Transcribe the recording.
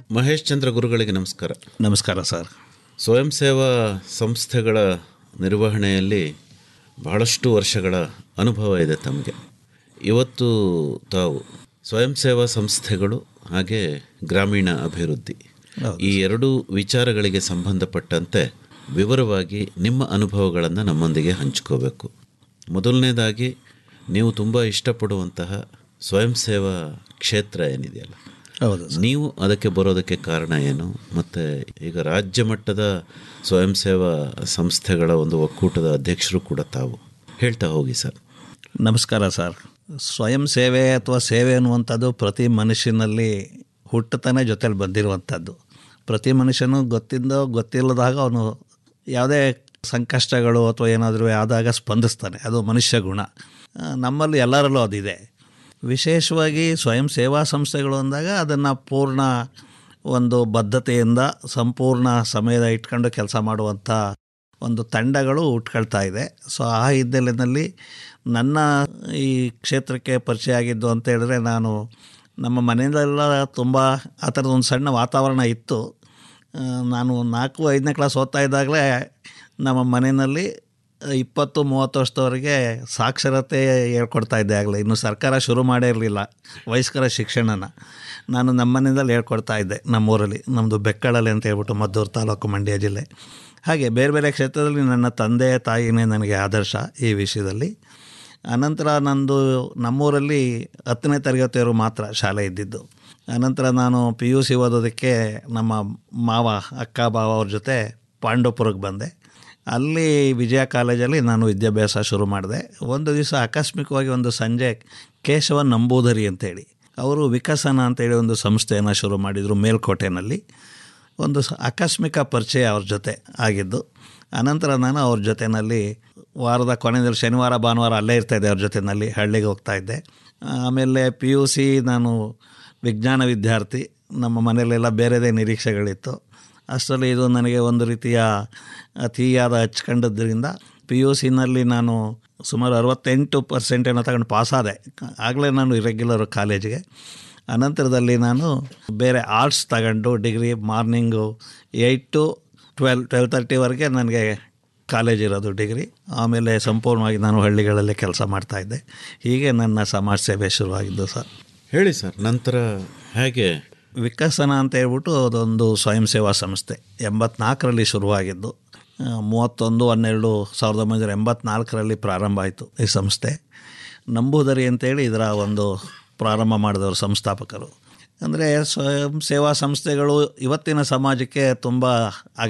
ಮಹೇಶ್ ಚಂದ್ರ ಗುರುಗಳಿಗೆ ನಮಸ್ಕಾರ ನಮಸ್ಕಾರ ಸರ್ ಸ್ವಯಂ ಸೇವಾ ಸಂಸ್ಥೆಗಳ ನಿರ್ವಹಣೆಯಲ್ಲಿ ಬಹಳಷ್ಟು ವರ್ಷಗಳ ಅನುಭವ ಇದೆ ತಮಗೆ ಇವತ್ತು ತಾವು ಸ್ವಯಂ ಸೇವಾ ಸಂಸ್ಥೆಗಳು ಹಾಗೆ ಗ್ರಾಮೀಣ ಅಭಿವೃದ್ಧಿ ಈ ಎರಡೂ ವಿಚಾರಗಳಿಗೆ ಸಂಬಂಧಪಟ್ಟಂತೆ ವಿವರವಾಗಿ ನಿಮ್ಮ ಅನುಭವಗಳನ್ನು ನಮ್ಮೊಂದಿಗೆ ಹಂಚ್ಕೋಬೇಕು ಮೊದಲನೇದಾಗಿ ನೀವು ತುಂಬ ಇಷ್ಟಪಡುವಂತಹ ಸ್ವಯಂ ಸೇವಾ ಕ್ಷೇತ್ರ ಏನಿದೆಯಲ್ಲ ಹೌದು ನೀವು ಅದಕ್ಕೆ ಬರೋದಕ್ಕೆ ಕಾರಣ ಏನು ಮತ್ತು ಈಗ ರಾಜ್ಯ ಮಟ್ಟದ ಸ್ವಯಂ ಸೇವಾ ಸಂಸ್ಥೆಗಳ ಒಂದು ಒಕ್ಕೂಟದ ಅಧ್ಯಕ್ಷರು ಕೂಡ ತಾವು ಹೇಳ್ತಾ ಹೋಗಿ ಸರ್ ನಮಸ್ಕಾರ ಸರ್ ಸ್ವಯಂ ಸೇವೆ ಅಥವಾ ಸೇವೆ ಅನ್ನುವಂಥದ್ದು ಪ್ರತಿ ಮನುಷ್ಯನಲ್ಲಿ ಹುಟ್ಟುತ್ತಾನೆ ಜೊತೆಲಿ ಬಂದಿರುವಂಥದ್ದು ಪ್ರತಿ ಮನುಷ್ಯನು ಗೊತ್ತಿದ್ದೋ ಗೊತ್ತಿಲ್ಲದಾಗ ಅವನು ಯಾವುದೇ ಸಂಕಷ್ಟಗಳು ಅಥವಾ ಏನಾದರೂ ಆದಾಗ ಸ್ಪಂದಿಸ್ತಾನೆ ಅದು ಮನುಷ್ಯ ಗುಣ ಆ, ನಮ್ಮಲ್ಲಿ ಎಲ್ಲರಲ್ಲೂ ಅದಿದೆ ವಿಶೇಷವಾಗಿ ಸ್ವಯಂ ಸೇವಾ ಸಂಸ್ಥೆಗಳು ಅಂದಾಗ ಅದನ್ನು ಪೂರ್ಣ ಒಂದು ಬದ್ಧತೆಯಿಂದ ಸಂಪೂರ್ಣ ಸಮಯದ ಇಟ್ಕೊಂಡು ಕೆಲಸ ಮಾಡುವಂಥ ಒಂದು ತಂಡಗಳು ಉಟ್ಕೊಳ್ತಾ ಇದೆ ಸೊ ಆ ಹಿನ್ನೆಲೆಯಲ್ಲಿ ನನ್ನ ಈ ಕ್ಷೇತ್ರಕ್ಕೆ ಪರಿಚಯ ಆಗಿದ್ದು ಅಂತ ಹೇಳಿದ್ರೆ ನಾನು ನಮ್ಮ ಮನೆಯಲ್ಲೆಲ್ಲ ತುಂಬ ಆ ಥರದ ಒಂದು ಸಣ್ಣ ವಾತಾವರಣ ಇತ್ತು ಆ, ನಾನು ನಾಲ್ಕು ಐದನೇ ಕ್ಲಾಸ್ ಓದ್ತಾ ಇದ್ದಾಗಲೇ ನಮ್ಮ ಮನೆಯಲ್ಲಿ ಇಪ್ಪತ್ತು ಮೂವತ್ತು ವರ್ಷದವರೆಗೆ ಸಾಕ್ಷರತೆ ಹೇಳ್ಕೊಡ್ತಾ ಇದ್ದೆ ಆಗಲೇ ಇನ್ನು ಸರ್ಕಾರ ಶುರು ಮಾಡೇ ಇರಲಿಲ್ಲ ವಯಸ್ಕರ ಶಿಕ್ಷಣನ ನಾನು ನಮ್ಮ ಮನೆಯಲ್ಲಿ ಹೇಳ್ಕೊಡ್ತಾ ಇದ್ದೆ ನಮ್ಮೂರಲ್ಲಿ ನಮ್ಮದು ಬೆಕ್ಕಳಲ್ಲಿ ಅಂತ ಹೇಳ್ಬಿಟ್ಟು ಮದ್ದೂರು ತಾಲೂಕು ಮಂಡ್ಯ ಜಿಲ್ಲೆ ಹಾಗೆ ಬೇರೆ ಬೇರೆ ಕ್ಷೇತ್ರದಲ್ಲಿ ನನ್ನ ತಂದೆ ತಾಯಿನೇ ನನಗೆ ಆದರ್ಶ ಈ ವಿಷಯದಲ್ಲಿ ಅನಂತರ ನಂದು ನಮ್ಮೂರಲ್ಲಿ ಹತ್ತನೇ ತರಗತಿಯವರು ಮಾತ್ರ ಶಾಲೆ ಇದ್ದಿದ್ದು ಅನಂತರ ನಾನು ಪಿ ಯು ಸಿ ಓದೋದಕ್ಕೆ ನಮ್ಮ ಮಾವ ಅಕ್ಕ ಬಾವ ಅವ್ರ ಜೊತೆ ಪಾಂಡವಪುರಕ್ಕೆ ಬಂದೆ ಅಲ್ಲಿ ವಿಜಯ ಕಾಲೇಜಲ್ಲಿ ನಾನು ವಿದ್ಯಾಭ್ಯಾಸ ಶುರು ಮಾಡಿದೆ ಒಂದು ದಿವಸ ಆಕಸ್ಮಿಕವಾಗಿ ಒಂದು ಸಂಜೆ ಕೇಶವ ನಂಬೂದರಿ ಅಂತೇಳಿ ಅವರು ವಿಕಸನ ಅಂತೇಳಿ ಒಂದು ಸಂಸ್ಥೆಯನ್ನು ಶುರು ಮಾಡಿದರು ಮೇಲ್ಕೋಟೆನಲ್ಲಿ ಒಂದು ಸ- ಆಕಸ್ಮಿಕ ಪರಿಚಯ ಅವ್ರ ಜೊತೆ ಆಗಿದ್ದು ಅನಂತರ ನಾನು ಅವ್ರ ಜೊತೆಯಲ್ಲಿ ವಾರದ ಕೊನೆಯಲ್ಲಿ ಶನಿವಾರ ಭಾನುವಾರ ಅಲ್ಲೇ ಇರ್ತಾಯಿದ್ದೆ ಅವ್ರ ಜೊತೆಯಲ್ಲಿ ಹಳ್ಳಿಗೆ ಹೋಗ್ತಾ ಇದ್ದೆ ಆಮೇಲೆ ಪಿ ಯು ಸಿ ನಾನು ವಿಜ್ಞಾನ ವಿದ್ಯಾರ್ಥಿ ನಮ್ಮ ಮನೆಯಲ್ಲೆಲ್ಲ ಬೇರೆದೇ ನಿರೀಕ್ಷೆಗಳಿತ್ತು ಅಷ್ಟರಲ್ಲಿ ಇದು ನನಗೆ ಒಂದು ರೀತಿಯ ಅತಿಯಾದ ಹಚ್ಕೊಂಡದ್ರಿಂದ ಪಿ ಯು ಸಿನಲ್ಲಿ ನಾನು ಸುಮಾರು ಅರವತ್ತೆಂಟು ಪರ್ಸೆಂಟ್ ಏನೋ ತಗೊಂಡು ಪಾಸಾದೆ ಆಗಲೇ ನಾನು ಇರೆಗ್ಯುಲರ್ ಕಾಲೇಜಿಗೆ ಅನಂತರದಲ್ಲಿ ನಾನು ಬೇರೆ ಆರ್ಟ್ಸ್ ತಗೊಂಡು degree morning eight to twelve twelve ತರ್ಟಿವರೆಗೆ ನನಗೆ ಕಾಲೇಜ್ ಇರೋದು ಡಿಗ್ರಿ ಆಮೇಲೆ ಸಂಪೂರ್ಣವಾಗಿ ನಾನು ಹಳ್ಳಿಗಳಲ್ಲೇ ಕೆಲಸ ಮಾಡ್ತಾಯಿದ್ದೆ ಹೀಗೆ ನನ್ನ ಸಮಾಜ ಸೇವೆ ಶುರುವಾಗಿದ್ದು ಸರ್ ಹೇಳಿ ಸರ್ ನಂತರ ಹೇಗೆ ವಿಕಸನ ಅಂತ ಹೇಳ್ಬಿಟ್ಟು ಅದೊಂದು ಸ್ವಯಂ ಸೇವಾ ಸಂಸ್ಥೆ ಎಂಬತ್ನಾಲ್ಕರಲ್ಲಿ ಶುರುವಾಗಿದ್ದು ಆ, ಮೂವತ್ತೊಂದು ಹನ್ನೆರಡು ಸಾವಿರದ ಒಂಬೈನೂರ ಎಂಬತ್ನಾಲ್ಕರಲ್ಲಿ ಪ್ರಾರಂಭ ಆಯಿತು ಈ ಸಂಸ್ಥೆ ನಂಬೂದರಿ ಅಂತೇಳಿ ಇದರ ಒಂದು ಪ್ರಾರಂಭ ಮಾಡಿದವರು ಸಂಸ್ಥಾಪಕರು ಅಂದರೆ ಸ್ವಯಂ ಸೇವಾ ಸಂಸ್ಥೆಗಳು ಇವತ್ತಿನ ಸಮಾಜಕ್ಕೆ ತುಂಬ